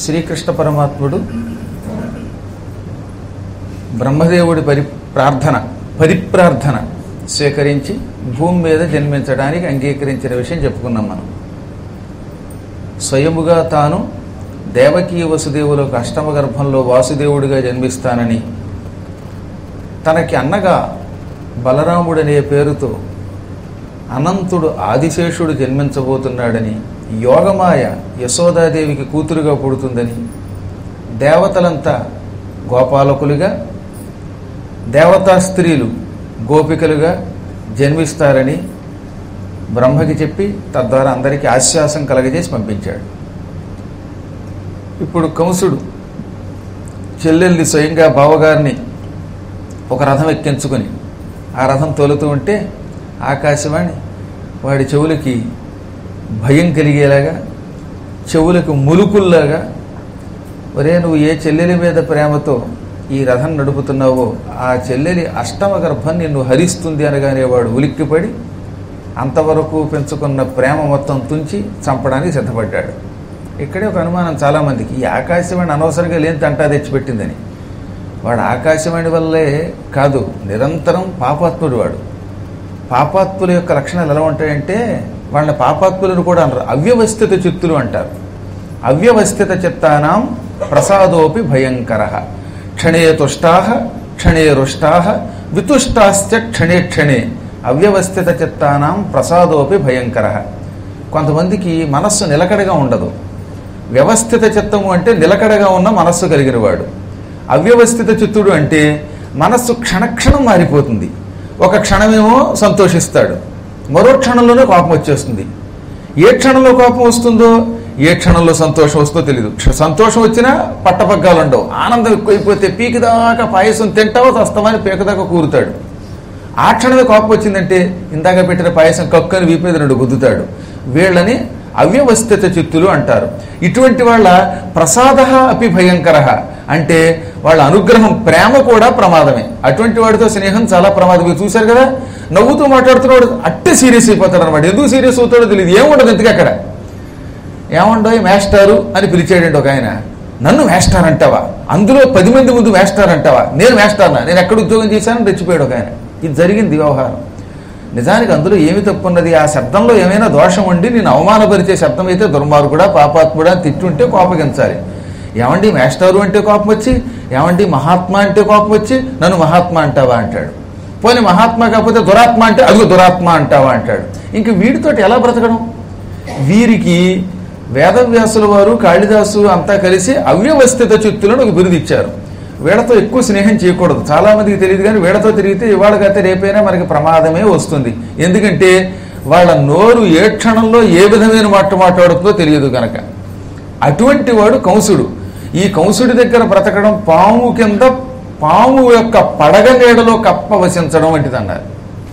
శ్రీకృష్ణ పరమాత్ముడు బ్రహ్మదేవుడి పరి ప్రార్థన పరిప్రార్థన స్వీకరించి భూమి మీద జన్మించడానికి అంగీకరించిన విషయం చెప్పుకున్నాం మనం స్వయముగా తాను దేవకీ వసుదేవులకు అష్టమ గర్భంలో వాసుదేవుడిగా జన్మిస్తానని తనకి అన్నగా బలరాముడనే పేరుతో అనంతుడు ఆదిశేషుడు జన్మించబోతున్నాడని యోగమాయ యశోదాదేవికి కూతురుగా పుడుతుందని దేవతలంతా గోపాలకులుగా దేవతా స్త్రీలు గోపికలుగా జన్మిస్తారని బ్రహ్మకి చెప్పి తద్వారా అందరికీ ఆశ్వాసం కలగజేసి పంపించాడు ఇప్పుడు కంసుడు చెల్లెల్ని స్వయంగా బావగారిని ఒక రథం ఎక్కించుకొని ఆ రథం తోలుతూ ఉంటే ఆకాశవాణి వాడి చెవులకి భయం కలిగేలాగా చెవులకు ములుకుల్లాగా ఒరే నువ్వు ఏ చెల్లెలి మీద ప్రేమతో ఈ రథం నడుపుతున్నావో ఆ చెల్లెలి అష్టమ గర్భం నిన్ను హరిస్తుంది అనగానే వాడు ఉలిక్కిపడి అంతవరకు పెంచుకున్న ప్రేమ మొత్తం తుంచి చంపడానికి సిద్ధపడ్డాడు ఇక్కడే ఒక అనుమానం చాలామందికి ఈ ఆకాశవాణి అనవసరంగా లేని తంటా తెచ్చిపెట్టిందని వాడు ఆకాశవాణి వల్లే కాదు నిరంతరం పాపాత్ముడు వాడు పాపాత్ముల యొక్క లక్షణాలు ఎలా ఉంటాయంటే వాళ్ళని పాపాత్ములను కూడా అనరు అవ్యవస్థిత చిత్తులు అంటారు అవ్యవస్థిత చిత్తానాం ప్రసాదోపి భయంకర క్షణే తుష్టా క్షణే రుష్టా వితుష్టాశ్చ క్షణే క్షణే అవ్యవస్థిత చిత్తానాం ప్రసాదోపి భయంకర కొంతమందికి మనస్సు నిలకడగా ఉండదు వ్యవస్థిత చిత్తము అంటే నిలకడగా ఉన్న మనస్సు కలిగిన వాడు అవ్యవస్థిత చిత్తుడు అంటే మనస్సు క్షణక్షణం మారిపోతుంది ఒక క్షణమేమో సంతోషిస్తాడు మరో క్షణంలోనే కోపం వచ్చేస్తుంది ఏ క్షణంలో కోపం వస్తుందో ఏ క్షణంలో సంతోషం వస్తుందో తెలియదు క్ష- సంతోషం వచ్చినా పట్టపగ్గాలు ఉండవు ఆనందం ఎక్కువైపోతే పీకి దాకా పాయసం తింటావో తస్తామని పీక దాకా కూరుతాడు ఆ క్షణమే కోపం వచ్చిందంటే ఇందాక పెట్టిన పాయసం కక్కని వీపేద రెండు గుద్దుతాడు వీళ్ళని అవ్యవస్థిత చిత్తులు అంటారు ఇటువంటి వాళ్ళ ప్రసాద అపి భయంకర అంటే వాళ్ళ అనుగ్రహం ప్రేమ కూడా ప్రమాదమే అటువంటి వాడితో స్నేహం చాలా ప్రమాదం మీరు చూశారు కదా నవ్వుతూ మాట్లాడుతున్నాడు అట్టే సీరియస్ అయిపోతాడు అనమాట ఎందుకు సీరియస్ అవుతాడో తెలియదు ఏముండదు ఎందుకు అక్కడ ఏమండో మేస్టారు అని పిలిచాడండి ఒక ఆయన నన్ను మేస్టార్ అంటావా అందులో పది మంది ముందు మేస్టార్ అంటావా నేను మేస్టార్నా నేను ఎక్కడ ఉద్యోగం చేశానని రెచ్చిపోయాడు ఒక ఆయన ఇది జరిగింది వ్యవహారం నిజానికి అందులో ఏమి తప్పున్నది ఆ శబ్దంలో ఏమైనా దోషం ఉండి నేను అవమానపరిచే శబ్దం అయితే దుర్మార్గుడా పాపాత్ముడా అని తిట్టుంటే కోపగించాలి ఏమండి మేస్టారు అంటే కోపం వచ్చి ఏమండి మహాత్మా అంటే కోపం వచ్చి నన్ను మహాత్మా అంటావా అంటాడు పోనీ మహాత్మా కాకపోతే దురాత్మ అంటే అదిగో దురాత్మ అంటావా అంటాడు ఇంక వీడితోటి ఎలా బ్రతకడం వీరికి వేదవ్యాసుల వారు కాళిదాసు అంతా కలిసి అవ్యవస్థిత చిత్తులను ఒక బిరుదు ఇచ్చారు వీళ్ళతో ఎక్కువ స్నేహం చేయకూడదు చాలా మందికి తెలియదు కానీ వీళ్ళతో తిరిగితే ఇవాళ గతే రేపైనా మనకి ప్రమాదమే వస్తుంది ఎందుకంటే వాళ్ళ నోరు ఏ క్షణంలో ఏ విధమైన మాట మాట్లాడుతుందో తెలియదు కనుక అటువంటి వాడు కంసుడు ఈ కంసుడి దగ్గర బ్రతకడం పాము కింద పాము యొక్క పడగ నీడలో కప్ప వసించడం వంటిది అన్నారు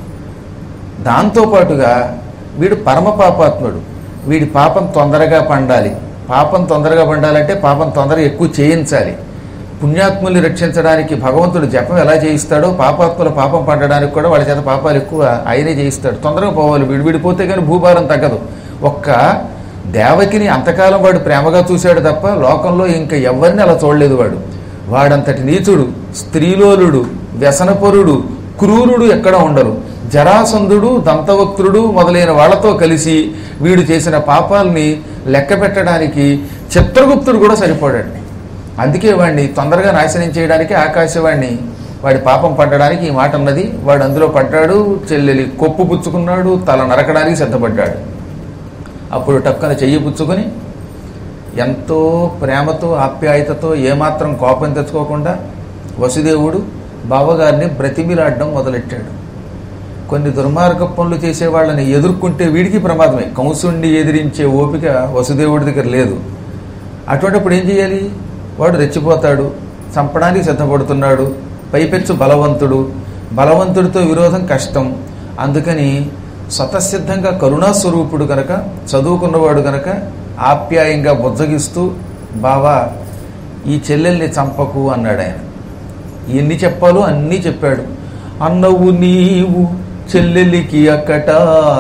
దాంతోపాటుగా వీడు పరమ పాపాత్ముడు వీడి పాపం తొందరగా పండాలి పాపం తొందరగా పండాలంటే పాపం తొందరగా ఎక్కువ చేయించాలి పుణ్యాత్ముల్ని రక్షించడానికి భగవంతుడు జపం ఎలా చేయిస్తాడో పాపాత్ముల పాపం పండడానికి కూడా వాళ్ళ చేత పాపాలు ఎక్కువ ఆయనే చేయిస్తాడు తొందరగా పోవాలి వీడు విడిపోతే కానీ భూభారం తగ్గదు ఒక్క దేవకిని అంతకాలం వాడు ప్రేమగా చూశాడు తప్ప లోకంలో ఇంకా ఎవరిని అలా చూడలేదు వాడు వాడంతటి నీచుడు స్త్రీలోలుడు వ్యసనపరుడు క్రూరుడు ఎక్కడ ఉండరు జరాసంధుడు దంతవక్త్రుడు మొదలైన వాళ్ళతో కలిసి వీడు చేసిన పాపాలని లెక్క పెట్టడానికి చిత్రగుప్తుడు కూడా సరిపోడండి అందుకే వాడిని తొందరగా నాశనం చేయడానికి ఆకాశవాణ్ణి వాడి పాపం పడ్డడానికి ఈ మాట అన్నది వాడు అందులో పడ్డాడు చెల్లెలి కొప్పు పుచ్చుకున్నాడు తల నరకడానికి సిద్ధపడ్డాడు అప్పుడు టక్కన చెయ్యి పుచ్చుకొని ఎంతో ప్రేమతో ఆప్యాయతతో ఏమాత్రం కోపం తెచ్చుకోకుండా వసుదేవుడు బావగారిని బ్రతిమిలాడడం మొదలెట్టాడు కొన్ని దుర్మార్గ పనులు చేసే వాళ్ళని ఎదుర్కొంటే వీడికి ప్రమాదమే కంసుణ్ణి ఎదిరించే ఓపిక వసుదేవుడి దగ్గర లేదు అటువంటిప్పుడు ఏం చేయాలి వాడు రెచ్చిపోతాడు చంపడానికి సిద్ధపడుతున్నాడు పైపెచ్చు బలవంతుడు బలవంతుడితో విరోధం కష్టం అందుకని స్వతసిద్ధంగా కరుణాస్వరూపుడు గనక చదువుకున్నవాడు గనక ఆప్యాయంగా బుజ్జగిస్తూ బావా ఈ చెల్లెల్ని చంపకు అన్నాడు ఆయన ఎన్ని చెప్పాలో అన్నీ చెప్పాడు అన్నవు నీవు చెల్లెలికి అక్కట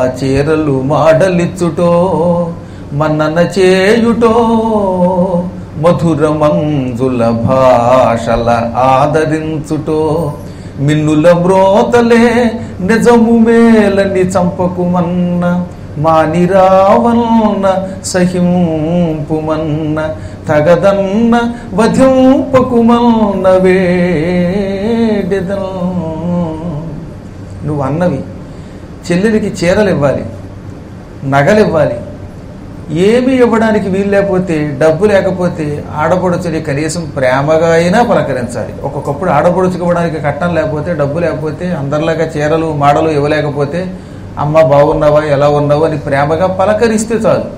చీరలు మాడలిచ్చుటో మన్నన చేయుటో మధుర మంజుల భాషల ఆదరించుటో మిన్నుల బ్రోతలే నిజము మేలని చంపకుమన్న మానిరావన్న సహింపుమన్న తగదన్న వధింపకుమన్న వేడెదన్ నువ్వు అన్నవి చెల్లెలికి చీరలు ఇవ్వాలి నగలు ఇవ్వాలి ఏమీ ఇవ్వడానికి వీలు లేకపోతే డబ్బు లేకపోతే ఆడపడుచుని కనీసం ప్రేమగా అయినా పలకరించాలి ఒక్కొక్కప్పుడు ఆడపడుచుకి ఇవ్వడానికి కట్టం లేకపోతే డబ్బు లేకపోతే అందరిలాగా చీరలు మాడలు ఇవ్వలేకపోతే అమ్మ బాగున్నావా ఎలా ఉన్నావా అని ప్రేమగా పలకరిస్తే చాలు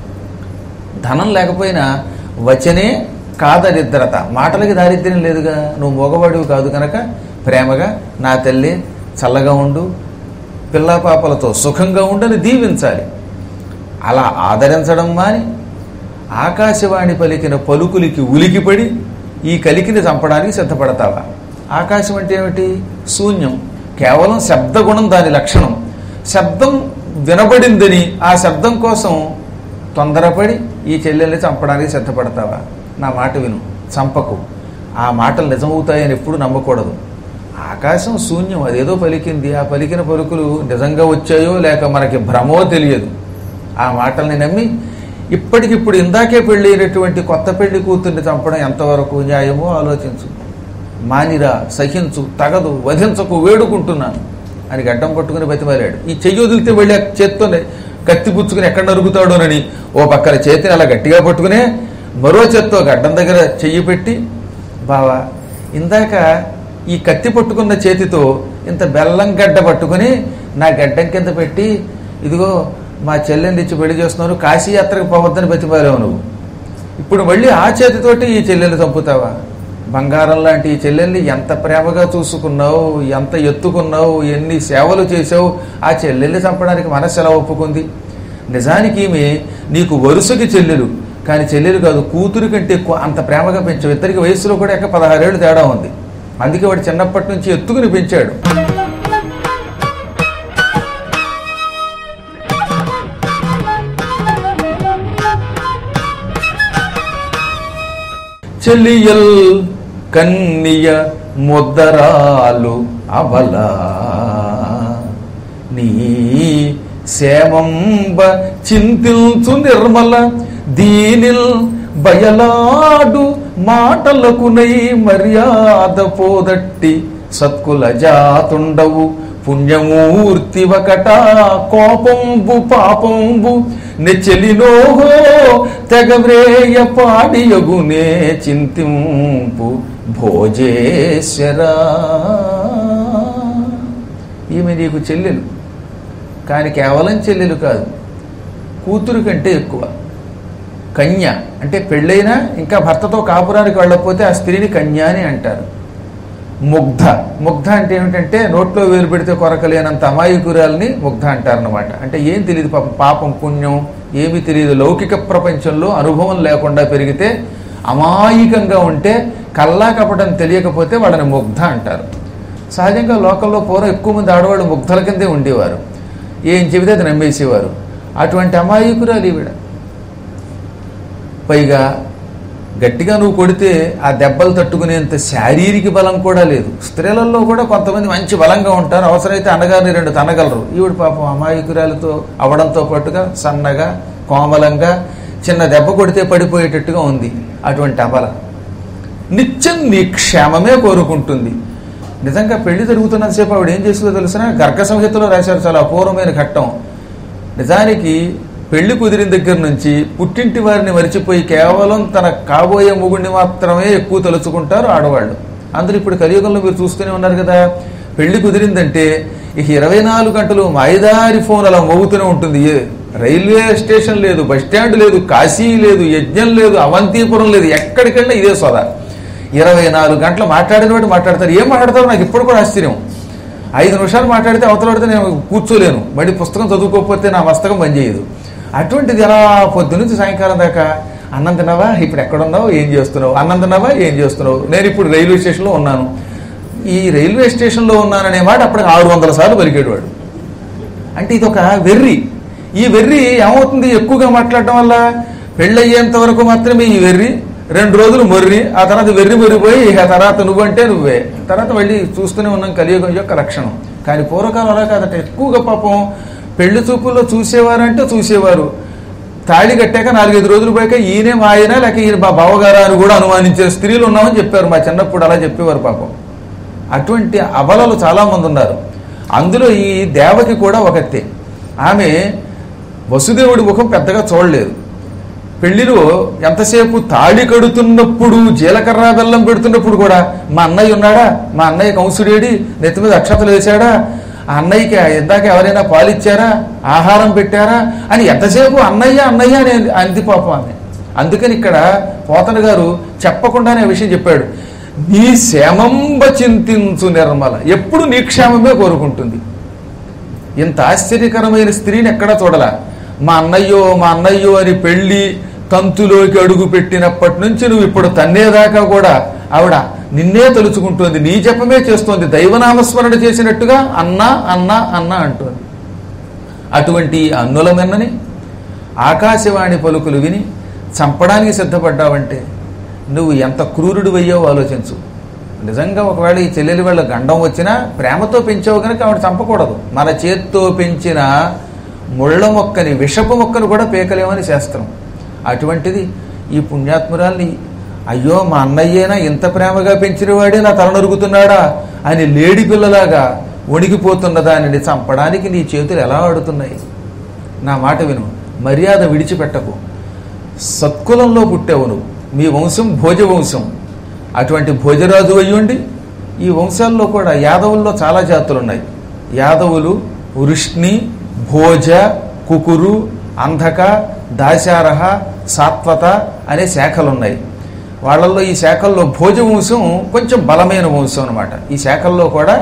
ధనం లేకపోయినా వచనే కాదరిద్రత మాటలకి దారిద్ర్యం లేదుగా నువ్వు మగవాడివి కాదు కనుక ప్రేమగా నా తల్లి చల్లగా ఉండు పిల్లా పాపలతో సుఖంగా ఉండని దీవించాలి అలా ఆదరించడం మాని ఆకాశవాణి పలికిన పలుకులికి ఉలికిపడి ఈ కలికిని చంపడానికి సిద్ధపడతావా ఆకాశం అంటే ఏమిటి శూన్యం కేవలం శబ్దగుణం దాని లక్షణం శబ్దం వినబడిందని ఆ శబ్దం కోసం తొందరపడి ఈ చెల్లెల్ని చంపడానికి సిద్ధపడతావా నా మాట విను చంపకు ఆ మాటలు నిజమవుతాయని ఎప్పుడు నమ్మకూడదు ఆకాశం శూన్యం అదేదో పలికింది ఆ పలికిన పలుకులు నిజంగా వచ్చాయో లేక మనకి భ్రమో తెలియదు ఆ మాటల్ని నమ్మి ఇప్పటికిప్పుడు ఇందాకే పెళ్ళైనటువంటి కొత్త పెళ్లి కూతుర్ని చంపడం ఎంతవరకు న్యాయమో ఆలోచించు మానిరా సహించు తగదు వధించకు వేడుకుంటున్నాను అని గడ్డం పట్టుకుని బతిమాలాడు ఈ చెయ్యి వదిలితే వెళ్ళి ఆ చేత్తోనే కత్తి పుచ్చుకుని ఎక్కడ నరుగుతాడోనని ఓ పక్కన చేతిని అలా గట్టిగా పట్టుకునే మరో చేత్తో గడ్డం దగ్గర చెయ్యి పెట్టి బావా ఇందాక ఈ కత్తి పట్టుకున్న చేతితో ఇంత బెల్లం గడ్డ పట్టుకుని నా గడ్డం కింద పెట్టి ఇదిగో మా చెల్లెని ఇచ్చి పెళ్లి చేస్తున్నారు కాశీ యాత్రకు పోవద్దని బతిమారావు నువ్వు ఇప్పుడు మళ్ళీ ఆ చేతితోటి ఈ చెల్లెల్ని చంపుతావా బంగారం లాంటి ఈ చెల్లెల్ని ఎంత ప్రేమగా చూసుకున్నావు ఎంత ఎత్తుకున్నావు ఎన్ని సేవలు చేసావు ఆ చెల్లెల్ని చంపడానికి మనస్సు ఎలా ఒప్పుకుంది నిజానికి ఈమె నీకు వరుసకి చెల్లెలు కానీ చెల్లెలు కాదు కూతురు కంటే ఎక్కువ అంత ప్రేమగా పెంచావు ఇద్దరికి వయసులో కూడా ఎక్క పదహారేళ్ళు తేడా ఉంది అందుకే వాడు చిన్నప్పటి నుంచి ఎత్తుకుని పెంచాడు చెల్లియల్ కన్నియ ముద్దరాలు అవల నీ సేమంబ చింతిల్చు నిర్మల దీనిల్ బయలాడు మాటలకునై మర్యాద పోదట్టి సత్కుల జాతుండవు పుణ్యమూర్తి ఒకట కోపంబు పాపంబు నెచెలినోహో తెగవ్రేయ పాడియగునే చింతింపు భోజేశ్వరా ఈమె నీకు చెల్లెలు కానీ కేవలం చెల్లెలు కాదు కూతురు కంటే ఎక్కువ కన్య అంటే పెళ్ళైనా ఇంకా భర్తతో కాపురానికి వెళ్ళకపోతే ఆ స్త్రీని కన్య అని అంటారు ముగ్ధ ముగ్ధ అంటే ఏమిటంటే నోట్లో వేలు పెడితే కొరకలేనంత అమాయకురాల్ని ముగ్ధ అంటారనమాట అంటే ఏం తెలియదు పాపం పాపం పుణ్యం ఏమీ తెలియదు లౌకిక ప్రపంచంలో అనుభవం లేకుండా పెరిగితే అమాయకంగా ఉంటే కల్లా కపటం తెలియకపోతే వాళ్ళని ముగ్ధ అంటారు సహజంగా లోకల్లో పూర్వం ఎక్కువ మంది ఆడవాళ్ళు ముగ్ధల కిందే ఉండేవారు ఏం చెబితే అది నమ్మేసేవారు అటువంటి అమాయకురాలు ఈవిడ పైగా గట్టిగా నువ్వు కొడితే ఆ దెబ్బలు తట్టుకునేంత శారీరక బలం కూడా లేదు స్త్రీలలో కూడా కొంతమంది మంచి బలంగా ఉంటారు అవసరమైతే అన్నగారిని రెండు తనగలరు ఈవిడ పాపం అమాయకురాలతో అవడంతో పాటుగా సన్నగా కోమలంగా చిన్న దెబ్బ కొడితే పడిపోయేటట్టుగా ఉంది అటువంటి అబల నిత్యం నీ క్షేమమే కోరుకుంటుంది నిజంగా పెళ్లి జరుగుతున్నంతసేపు ఆవిడ ఏం చేస్తుందో తెలిసిన గర్గ సంహితలో రాశారు చాలా అపూర్వమైన ఘట్టం నిజానికి పెళ్లి కుదిరిన దగ్గర నుంచి పుట్టింటి వారిని మరిచిపోయి కేవలం తన కాబోయే మొగుడిని మాత్రమే ఎక్కువ తలుచుకుంటారు ఆడవాళ్ళు అందరూ ఇప్పుడు కలియుగంలో మీరు చూస్తూనే ఉన్నారు కదా పెళ్లి కుదిరిందంటే ఇక ఇరవై నాలుగు గంటలు మాయిదారి ఫోన్ అలా మోగుతూనే ఉంటుంది ఏ రైల్వే స్టేషన్ లేదు బస్ స్టాండ్ లేదు కాశీ లేదు యజ్ఞం లేదు అవంతిపురం లేదు ఎక్కడికెళ్ళినా ఇదే సోదా ఇరవై నాలుగు గంటలు మాట్లాడిన వాడు మాట్లాడతారు ఏం మాట్లాడతారు నాకు ఇప్పుడు కూడా ఆశ్చర్యం ఐదు నిమిషాలు మాట్లాడితే అవతలడితే నేను కూర్చోలేను మళ్ళీ పుస్తకం చదువుకోకపోతే నా మస్తకం పనిచేయదు అటువంటిది ఎలా పొద్దు నుంచి సాయంకాలం దాకా అన్నం తిన్నావా ఇప్పుడు ఎక్కడున్నావు ఏం చేస్తున్నావు అన్నం తిన్నావా ఏం చేస్తున్నావు నేను ఇప్పుడు రైల్వే స్టేషన్లో ఉన్నాను ఈ రైల్వే స్టేషన్లో ఉన్నాననే మాట అప్పటికి ఆరు వందల సార్లు పలికేవాడు అంటే ఇది ఒక వెర్రి ఈ వెర్రి ఏమవుతుంది ఎక్కువగా మాట్లాడటం వల్ల పెళ్ళయ్యేంత వరకు మాత్రమే ఈ వెర్రి రెండు రోజులు మొర్రి ఆ తర్వాత వెర్రి మొరిపోయి ఆ తర్వాత నువ్వంటే నువ్వే తర్వాత మళ్ళీ చూస్తూనే ఉన్నాం కలియుగం యొక్క లక్షణం కానీ పూర్వకాలం అలా కాదట ఎక్కువగా పాపం పెళ్లి చూపుల్లో చూసేవారంటే చూసేవారు తాళి కట్టాక నాలుగైదు రోజులు పోయాక ఈయనే మా ఆయన లేక ఈయన మా బావగారా అని కూడా అనుమానించే స్త్రీలు ఉన్నామని చెప్పారు మా చిన్నప్పుడు అలా చెప్పేవారు పాపం అటువంటి అబలలు చాలా మంది ఉన్నారు అందులో ఈ దేవకి కూడా ఒకతే ఆమె వసుదేవుడి ముఖం పెద్దగా చూడలేదు పెళ్లిలో ఎంతసేపు తాళి కడుతున్నప్పుడు జీలకర్ర బెల్లం పెడుతున్నప్పుడు కూడా మా అన్నయ్య ఉన్నాడా మా అన్నయ్య కంసుడేడి నెత్తి మీద అక్షతలు వేశాడా ఆ అన్నయ్యకి ఇందాక ఎవరైనా పాలిచ్చారా ఆహారం పెట్టారా అని ఎంతసేపు అన్నయ్య అన్నయ్య అని అంది పాపం ఆమె అందుకని ఇక్కడ పోతన గారు చెప్పకుండానే ఆ విషయం చెప్పాడు నీ క్షేమంబ చింతించు నిర్మల ఎప్పుడు నీ క్షేమమే కోరుకుంటుంది ఇంత ఆశ్చర్యకరమైన స్త్రీని ఎక్కడా చూడలా మా అన్నయ్యో మా అన్నయ్యో అని పెళ్లి తంతులోకి అడుగు పెట్టినప్పటి నుంచి నువ్వు ఇప్పుడు తన్నేదాకా కూడా ఆవిడ నిన్నే తలుచుకుంటోంది నీ జపమే చేస్తోంది దైవనామస్మరణ చేసినట్టుగా అన్నా అన్నా అన్నా అంటోంది అటువంటి అన్నులమెన్నని ఆకాశవాణి పలుకులు విని చంపడానికి సిద్ధపడ్డావంటే నువ్వు ఎంత క్రూరుడు అయ్యావో ఆలోచించు నిజంగా ఒకవేళ ఈ చెల్లెలి వాళ్ళ గండం వచ్చినా ప్రేమతో పెంచావు కనుక ఆవిడ చంపకూడదు మన చేత్తో పెంచిన ముళ్ళ మొక్కని విషపు మొక్కను కూడా పీకలేమని శాస్త్రం అటువంటిది ఈ పుణ్యాత్మురాల్ని అయ్యో మా అన్నయ్యేనా ఇంత ప్రేమగా పెంచినవాడే నా తల నరుగుతున్నాడా అని లేడి పిల్లలాగా వణికిపోతున్న దానిని చంపడానికి నీ చేతులు ఎలా ఆడుతున్నాయి నా మాట విను మర్యాద విడిచిపెట్టకు సత్కులంలో పుట్టావు నువ్వు మీ వంశం భోజ వంశం అటువంటి భోజరాజు అయ్యుండి ఈ వంశాల్లో కూడా యాదవుల్లో చాలా జాతులు ఉన్నాయి యాదవులు వృష్ణి భోజ కుకురు అంధక దాశారహ సాత్వత అనే శాఖలు ఉన్నాయి వాళ్ళల్లో ఈ శాఖల్లో భోజ వంశం కొంచెం బలమైన వంశం అనమాట ఈ శాఖల్లో కూడా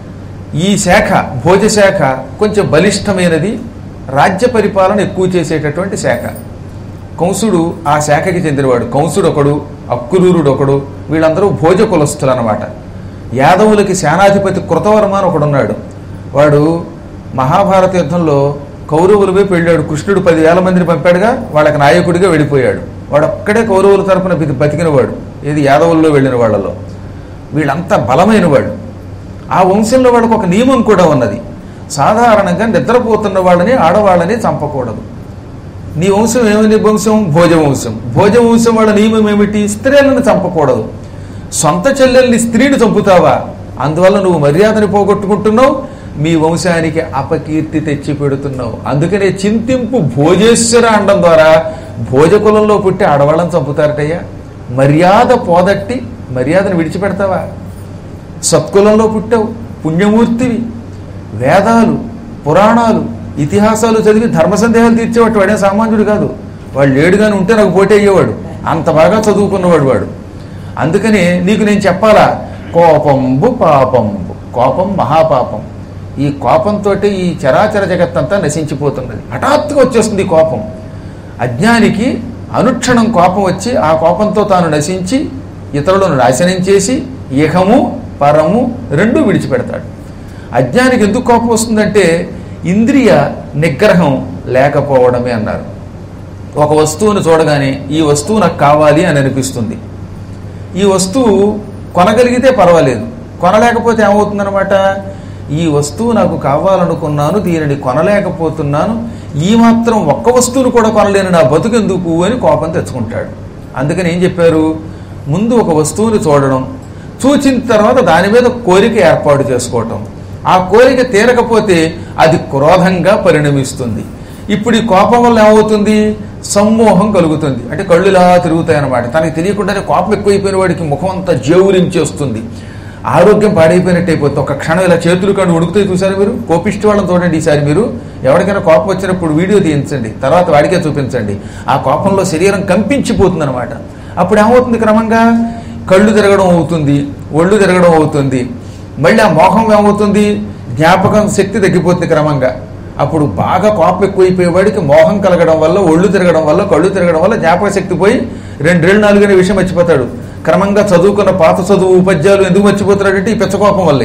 ఈ శాఖ భోజ శాఖ కొంచెం బలిష్టమైనది రాజ్య పరిపాలన ఎక్కువ చేసేటటువంటి శాఖ కంసుడు ఆ శాఖకి చెందినవాడు కంసుడు ఒకడు అక్కురూరుడు ఒకడు వీళ్ళందరూ భోజ కులస్తులు అనమాట యాదవులకి సేనాధిపతి కృతవర్మ అని ఒకడున్నాడు వాడు మహాభారత యుద్ధంలో కౌరవులపై పెళ్ళాడు కృష్ణుడు పదివేల మందిని పంపాడుగా వాళ్ళకి నాయకుడిగా వెళ్ళిపోయాడు వాడు ఒక్కడే కౌరవుల తరపున బతి- బతికినవాడు ఏది యాదవుల్లో వెళ్ళిన వాళ్ళలో వీళ్ళంతా బలమైన వాడు ఆ వంశంలో వాళ్ళకు ఒక నియమం కూడా ఉన్నది సాధారణంగా నిద్రపోతున్న వాళ్ళని ఆడవాళ్ళని చంపకూడదు నీ వంశం ఏమని వంశం భోజ వంశం భోజ వంశం వాళ్ళ నియమం ఏమిటి స్త్రీలను చంపకూడదు సొంత చెల్లెల్ని స్త్రీని చంపుతావా అందువల్ల నువ్వు మర్యాదని పోగొట్టుకుంటున్నావు మీ వంశానికి అపకీర్తి తెచ్చి పెడుతున్నావు అందుకనే చింతింపు భోజేశ్వర అండం ద్వారా భోజకులంలో పుట్టి ఆడవాళ్ళని చంపుతారటయ్యా మర్యాద పోదట్టి మర్యాదను విడిచిపెడతావా సత్కులంలో పుట్టావు పుణ్యమూర్తివి వేదాలు పురాణాలు ఇతిహాసాలు చదివి ధర్మ సందేహాలు తీర్చేవాడు వాడే సామాన్యుడు కాదు వాడు లేడుగాని ఉంటే నాకు పోటీ అయ్యేవాడు అంత బాగా చదువుకున్నవాడు వాడు అందుకని నీకు నేను చెప్పాలా కోపంబు పాపంబు కోపం మహాపాపం ఈ కోపంతో ఈ చరాచర జగత్తంతా నశించిపోతున్నది హఠాత్తుగా వచ్చేస్తుంది ఈ కోపం అజ్ఞానికి అనుక్షణం కోపం వచ్చి ఆ కోపంతో తాను నశించి ఇతరులను నాశనం చేసి ఇహము పరము రెండు విడిచిపెడతాడు అజ్ఞానికి ఎందుకు కోపం వస్తుందంటే ఇంద్రియ నిగ్రహం లేకపోవడమే అన్నారు ఒక వస్తువును చూడగానే ఈ వస్తువు నాకు కావాలి అని అనిపిస్తుంది ఈ వస్తువు కొనగలిగితే పర్వాలేదు కొనలేకపోతే ఏమవుతుందనమాట ఈ వస్తువు నాకు కావాలనుకున్నాను దీనిని కొనలేకపోతున్నాను ఈ మాత్రం ఒక్క వస్తువును కూడా కొనలేను నా బతుకెందుకు అని కోపం తెచ్చుకుంటాడు అందుకని ఏం చెప్పారు ముందు ఒక వస్తువుని చూడడం చూచిన తర్వాత దాని మీద కోరిక ఏర్పాటు చేసుకోవటం ఆ కోరిక తీరకపోతే అది క్రోధంగా పరిణమిస్తుంది ఇప్పుడు ఈ కోపం వల్ల ఏమవుతుంది సమ్మోహం కలుగుతుంది అంటే కళ్ళు ఇలా తిరుగుతాయి అన్నమాట తనకి తెలియకుండానే కోపం ఎక్కువైపోయిన వాడికి ముఖం అంతా జేవురించేస్తుంది ఆరోగ్యం పాడైపోయినట్టు అయిపోతుంది ఒక క్షణం ఇలా చేతులు కండు ఉడుకుతాయి చూసారు మీరు కోపిష్టి వాళ్ళని చూడండి ఈసారి మీరు ఎవరికైనా కోపం వచ్చినప్పుడు వీడియో తీయించండి తర్వాత వాడికే చూపించండి ఆ కోపంలో శరీరం కంపించిపోతుంది అనమాట అప్పుడు ఏమవుతుంది క్రమంగా కళ్ళు తిరగడం అవుతుంది ఒళ్ళు తిరగడం అవుతుంది మళ్ళీ ఆ మోహం ఏమవుతుంది జ్ఞాపకం శక్తి తగ్గిపోతుంది క్రమంగా అప్పుడు బాగా కోపం ఎక్కువైపోయేవాడికి మోహం కలగడం వల్ల ఒళ్ళు తిరగడం వల్ల కళ్ళు తిరగడం వల్ల జ్ఞాపక శక్తి పోయి రెండేళ్ళు నాలుగనే విషయం మర్చిపోతాడు క్రమంగా చదువుకున్న పాత చదువు ఉపాధ్యాయులు ఎందుకు మర్చిపోతాడంటే ఈ పిచ్చకోపం వల్లే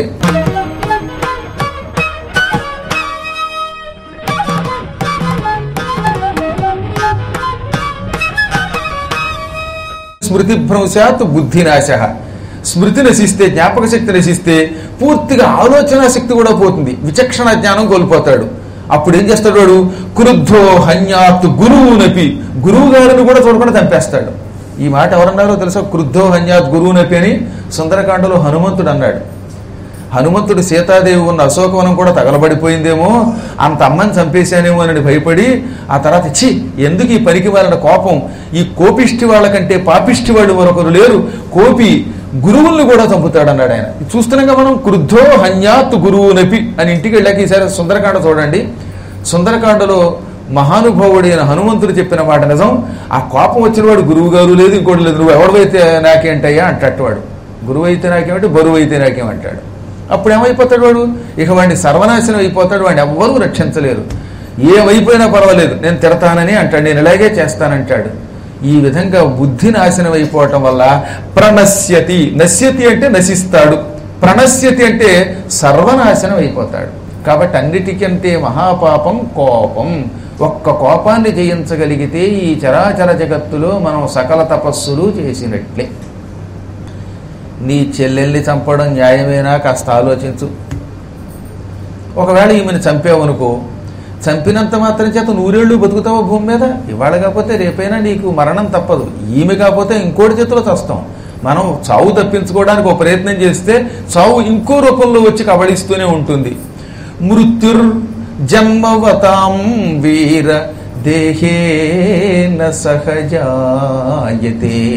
స్మృతిభ్రంశాత్ బుద్ధినాశ స్మృతి నశిస్తే జ్ఞాపక శక్తి నశిస్తే పూర్తిగా ఆలోచన శక్తి కూడా పోతుంది విచక్షణ జ్ఞానం కోల్పోతాడు అప్పుడు ఏం చేస్తాడు వాడు క్రుద్ధో హన్యాత్ గురువు నపి గురువు గారిని కూడా చూడకుండా చంపేస్తాడు ఈ మాట ఎవరన్నారో తెలుసా క్రుద్ధో హన్యాత్ గురువు నపి అని సుందరకాండలో హనుమంతుడు అన్నాడు హనుమంతుడు సీతాదేవి ఉన్న అశోకవనం కూడా తగలబడిపోయిందేమో అంత అమ్మని చంపేశానేమో అని భయపడి ఆ తర్వాత చి ఎందుకు ఈ పనికి వాళ్ళ కోపం ఈ కోపిష్టి వాళ్ళకంటే పాపిష్టి వాళ్ళు మరొకరు లేరు కోపి గురువుల్ని కూడా చంపుతాడు అన్నాడు ఆయన ఇది చూస్తున్నాగా మనం క్రుద్ధో హన్యాత్ గురువు నపి అని ఇంటికి వెళ్ళాక ఈసారి సుందరకాండ చూడండి సుందరకాండలో మహానుభావుడైన హనుమంతుడు చెప్పిన మాట నిజం ఆ కోపం వచ్చిన వాడు గురువు గారు లేదు ఇంకోటి లేదు నువ్వు ఎవడవైతే నాకేంటయ్యా అంటట్టు వాడు గురువు అయితే నాకేమంటే బరువు అయితే నాకేమంటాడు అప్పుడు ఏమైపోతాడు వాడు ఇక వాడిని సర్వనాశనం అయిపోతాడు వాడిని ఎవ్వరూ రక్షించలేరు ఏమైపోయినా పర్వాలేదు నేను తిడతానని అంటాడు నేను ఇలాగే చేస్తానంటాడు ఈ విధంగా బుద్ధి నాశనం అయిపోవటం వల్ల ప్రణశ్యతి నశ్యతి అంటే నశిస్తాడు ప్రణశ్యతి అంటే సర్వనాశనం అయిపోతాడు కాబట్టి అన్నిటికంటే మహాపాపం కోపం ఒక్క కోపాన్ని జయించగలిగితే ఈ చరాచర జగత్తులో మనం సకల తపస్సులు చేసినట్లే నీ చెల్లెల్ని చంపడం న్యాయమేనా కాస్త ఆలోచించు ఒకవేళ ఈమెను చంపావనుకో చంపినంత మాత్రం చేత నూరేళ్లు బతుకుతావా భూమి మీద ఇవాళ కాకపోతే రేపైనా నీకు మరణం తప్పదు ఈమె కాకపోతే ఇంకోటి చేతిలో చస్తాం మనం చావు తప్పించుకోవడానికి ఒక ప్రయత్నం చేస్తే చావు ఇంకో రూపంలో వచ్చి కబడిస్తూనే ఉంటుంది మృత్యుర్ జన్మవతాం వీర దేహేన సహజాయతే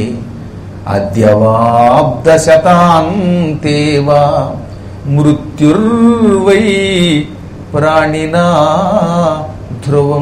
అద్యవాబ్దశతాంతేవా మృత్యుర్వై ప్రాణినా ధ్రువం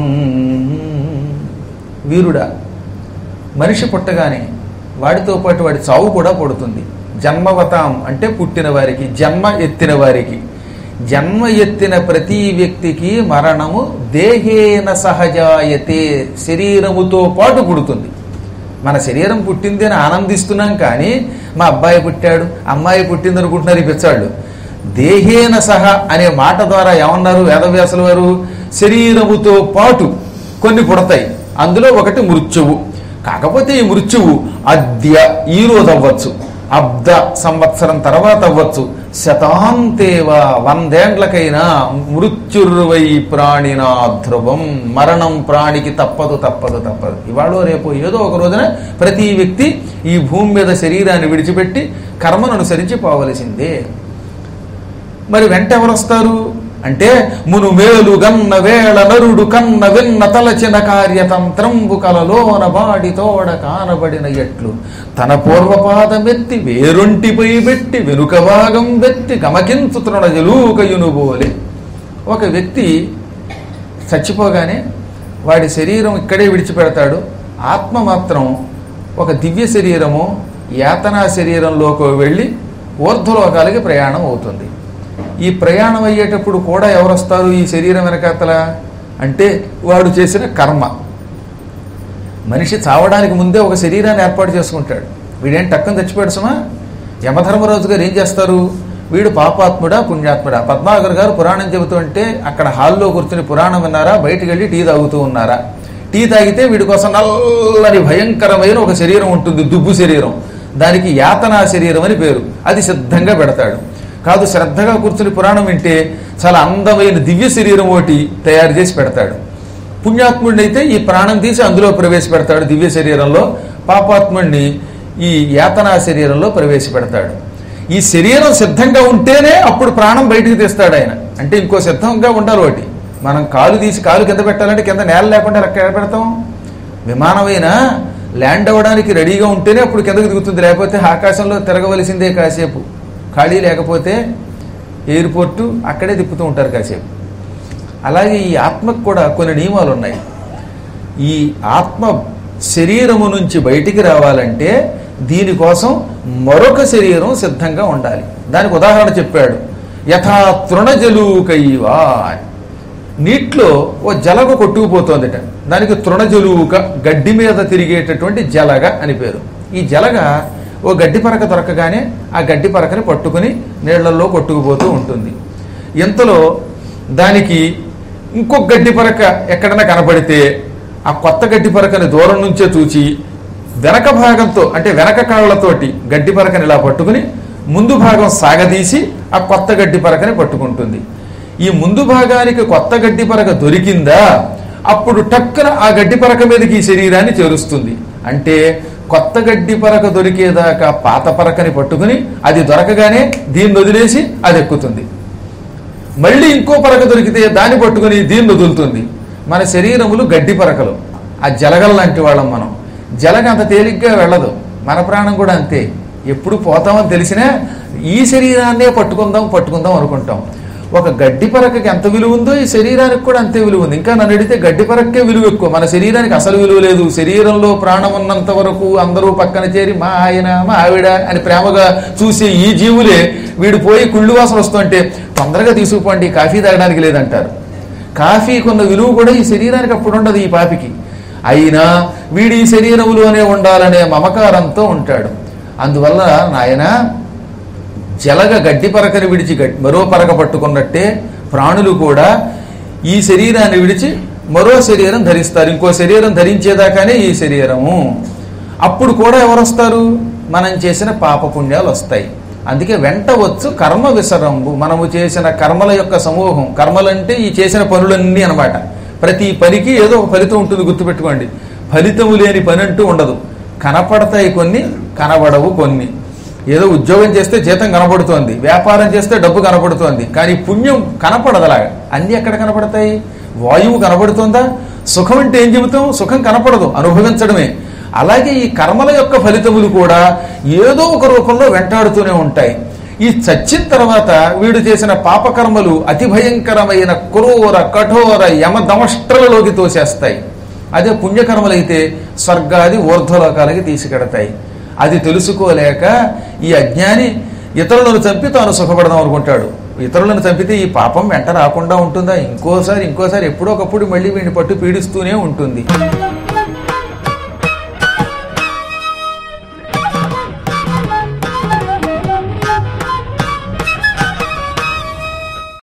వీరుడా మనిషి పుట్టగానే వాడితో పాటు వాడి చావు కూడా పడుతుంది జన్మవతాం అంటే పుట్టిన వారికి జన్మ ఎత్తిన వారికి జన్మ ఎత్తిన ప్రతి వ్యక్తికి మరణము దేహేన సహజాయతే శరీరముతో పాటు పుడుతుంది మన శరీరం పుట్టింది అని ఆనందిస్తున్నాం కానీ మా అబ్బాయి పుట్టాడు అమ్మాయి పుట్టింది అనుకుంటున్నారు ఈ పిచ్చాళ్ళు దేహేన సహ అనే మాట ద్వారా ఏమన్నారు వేదవ్యాసుల వారు శరీరముతో పాటు కొన్ని పుడతాయి అందులో ఒకటి మృత్యువు కాకపోతే ఈ మృత్యువు అద్య ఈ రోజు అవ్వచ్చు అబ్ద సంవత్సరం తర్వాత అవ్వచ్చు శతాంతేవా వందేండ్లకైనా మృత్యుర్వై ప్రాణినా ధ్రువం మరణం ప్రాణికి తప్పదు తప్పదు తప్పదు ఇవాళ రేపు ఏదో ఒక రోజున ప్రతి వ్యక్తి ఈ భూమి మీద శరీరాన్ని విడిచిపెట్టి కర్మను అనుసరించి పోవలసిందే మరి వెంట ఎవరు వస్తారు అంటే మును మేలు గన్న వేళ నరుడు కన్న విన్న తలచిన కార్యతంత్రంబు కలలోన బాడి తోడ కానబడిన ఎట్లు తన పూర్వపాదమెత్తి వేరొంటిపై పెట్టి వెనుక భాగం వెత్తి గమకించు తృణజలూకయునుబోలే ఒక వ్యక్తి చచ్చిపోగానే వాడి శరీరం ఇక్కడే విడిచిపెడతాడు ఆత్మ మాత్రం ఒక దివ్య శరీరము యాతనా శరీరంలోకి వెళ్ళి ఊర్ధ్వలోకాలకి ప్రయాణం అవుతుంది ఈ ప్రయాణం అయ్యేటప్పుడు కూడా ఎవరు వస్తారు ఈ శరీరం వెనకాతల అంటే వాడు చేసిన కర్మ మనిషి చావడానికి ముందే ఒక శరీరాన్ని ఏర్పాటు చేసుకుంటాడు వీడేం టక్కన చచ్చిపోయాడు సుమా యమధర్మరాజు గారు ఏం చేస్తారు వీడు పాపాత్ముడా పుణ్యాత్ముడా పద్మాగర్ గారు పురాణం చెబుతుంటే అక్కడ హాల్లో కూర్చుని పురాణం విన్నారా బయటికి వెళ్ళి టీ తాగుతూ ఉన్నారా టీ తాగితే వీడి కోసం నల్లని భయంకరమైన ఒక శరీరం ఉంటుంది దుబ్బు శరీరం దానికి యాతనా శరీరం అని పేరు అది సిద్ధంగా పెడతాడు కాదు శ్రద్ధగా కూర్చుని పురాణం వింటే చాలా అందమైన దివ్య శరీరం ఒకటి తయారు చేసి పెడతాడు పుణ్యాత్ముడినైతే ఈ ప్రాణం తీసి అందులో ప్రవేశపెడతాడు దివ్య శరీరంలో పాపాత్ముడిని ఈ యాతనా శరీరంలో ప్రవేశపెడతాడు ఈ శరీరం సిద్ధంగా ఉంటేనే అప్పుడు ప్రాణం బయటికి తీస్తాడు ఆయన అంటే ఇంకో సిద్ధంగా ఉండాలి ఒకటి మనం కాలు తీసి కాలు కింద పెట్టాలంటే కింద నేల లేకుండా ఎక్కడ పెడతాం విమానమైనా ల్యాండ్ అవ్వడానికి రెడీగా ఉంటేనే అప్పుడు కిందకు దిగుతుంది లేకపోతే ఆకాశంలో తిరగవలసిందే కాసేపు ఖాళీ లేకపోతే ఎయిర్పోర్టు అక్కడే తిప్పుతూ ఉంటారు కాసేపు అలాగే ఈ ఆత్మకు కూడా కొన్ని నియమాలు ఉన్నాయి ఈ ఆత్మ శరీరము నుంచి బయటికి రావాలంటే దీనికోసం మరొక శరీరం సిద్ధంగా ఉండాలి దానికి ఉదాహరణ చెప్పాడు యథా తృణజలూకైవా నీటిలో ఓ జలగ కొట్టుకుపోతోందిట దానికి తృణజలూక గడ్డి మీద తిరిగేటటువంటి జలగ అని పేరు ఈ జలగ ఓ గడ్డి పరక దొరకగానే ఆ గడ్డి పరకని పట్టుకుని నీళ్లలో కొట్టుకుపోతూ ఉంటుంది ఇంతలో దానికి ఇంకొక గడ్డి పరక ఎక్కడైనా కనపడితే ఆ కొత్త గడ్డి పరకని దూరం నుంచే చూచి వెనక భాగంతో అంటే వెనక కాళ్ళతోటి గడ్డి పరకని ఇలా పట్టుకుని ముందు భాగం సాగదీసి ఆ కొత్త గడ్డి పరకని పట్టుకుంటుంది ఈ ముందు భాగానికి కొత్త గడ్డి పరక దొరికిందా అప్పుడు టక్కున ఆ గడ్డి పరక మీదకి ఈ శరీరాన్ని చేరుస్తుంది అంటే కొత్త గడ్డి పరక దొరికేదాకా పాత పరకని పట్టుకుని అది దొరకగానే దీన్ని వదిలేసి అది ఎక్కుతుంది మళ్ళీ ఇంకో పరక దొరికితే దాన్ని పట్టుకుని దీన్ని వదులుతుంది మన శరీరములు గడ్డి పరకలు ఆ జలగల లాంటి వాళ్ళం మనం జలగ అంత తేలిగ్గా వెళ్ళదు మన ప్రాణం కూడా అంతే ఎప్పుడు పోతామని తెలిసినా ఈ శరీరాన్నే పట్టుకుందాం పట్టుకుందాం అనుకుంటాం ఒక గడ్డి పరకకి ఎంత విలువ ఉందో ఈ శరీరానికి కూడా అంతే విలువ ఉంది ఇంకా నన్ను అడిగితే గడ్డి పరక్కే విలువ ఎక్కువ మన శరీరానికి అసలు విలువ లేదు శరీరంలో ప్రాణం ఉన్నంత వరకు అందరూ పక్కన చేరి మా ఆయన మా ఆవిడ అని ప్రేమగా చూసే ఈ జీవులే వీడు పోయి కుళ్ళు వాసన వస్తుంటే తొందరగా తీసుకుపోండి కాఫీ తాగడానికి లేదంటారు కాఫీకి ఉన్న విలువ కూడా ఈ శరీరానికి అప్పుడు ఉండదు ఈ పాపికి అయినా వీడి ఈ శరీరములోనే ఉండాలనే మమకారంతో ఉంటాడు అందువల్ల నాయన జలగ గడ్డి పరకని విడిచి గడ్- మరో పరక పట్టుకున్నట్టే ప్రాణులు కూడా ఈ శరీరాన్ని విడిచి మరో శరీరం ధరిస్తారు ఇంకో శరీరం ధరించేదాకానే ఈ శరీరము అప్పుడు కూడా ఎవరు వస్తారు మనం చేసిన పాపపుణ్యాలు వస్తాయి అందుకే వెంట వచ్చు కర్మ విసరంబు మనము చేసిన కర్మల యొక్క సమూహం కర్మలంటే ఈ చేసిన పనులన్నీ అన్నమాట ప్రతి పనికి ఏదో ఒక ఫలితం ఉంటుంది గుర్తుపెట్టుకోండి ఫలితము లేని పని అంటూ ఉండదు కనపడతాయి కొన్ని కనబడవు కొన్ని ఏదో ఉద్యోగం చేస్తే జీతం కనపడుతోంది వ్యాపారం చేస్తే డబ్బు కనపడుతోంది కానీ పుణ్యం కనపడదు అలాగా అన్ని ఎక్కడ కనపడతాయి వాయువు కనపడుతుందా సుఖం అంటే ఏం చెబుతాం సుఖం కనపడదు అనుభవించడమే అలాగే ఈ కర్మల యొక్క ఫలితములు కూడా ఏదో ఒక రూపంలో వెంటాడుతూనే ఉంటాయి ఈ చచ్చిన తర్వాత వీడు చేసిన పాపకర్మలు అతి భయంకరమైన క్రూర కఠోర యమదమష్ట్రలలోకి తోసేస్తాయి అదే పుణ్యకర్మలైతే స్వర్గాది ఊర్ధ్వలోకాలకి తీసుకెడతాయి అది తెలుసుకోలేక ఈ అజ్ఞాని ఇతరులను చంపి తాను సుఖపడదాం అనుకుంటాడు ఇతరులను చంపితే ఈ పాపం వెంట రాకుండా ఉంటుందా ఇంకోసారి ఇంకోసారి ఎప్పుడో ఒకప్పుడు మళ్ళీ వీడిని పట్టు పీడిస్తూనే ఉంటుంది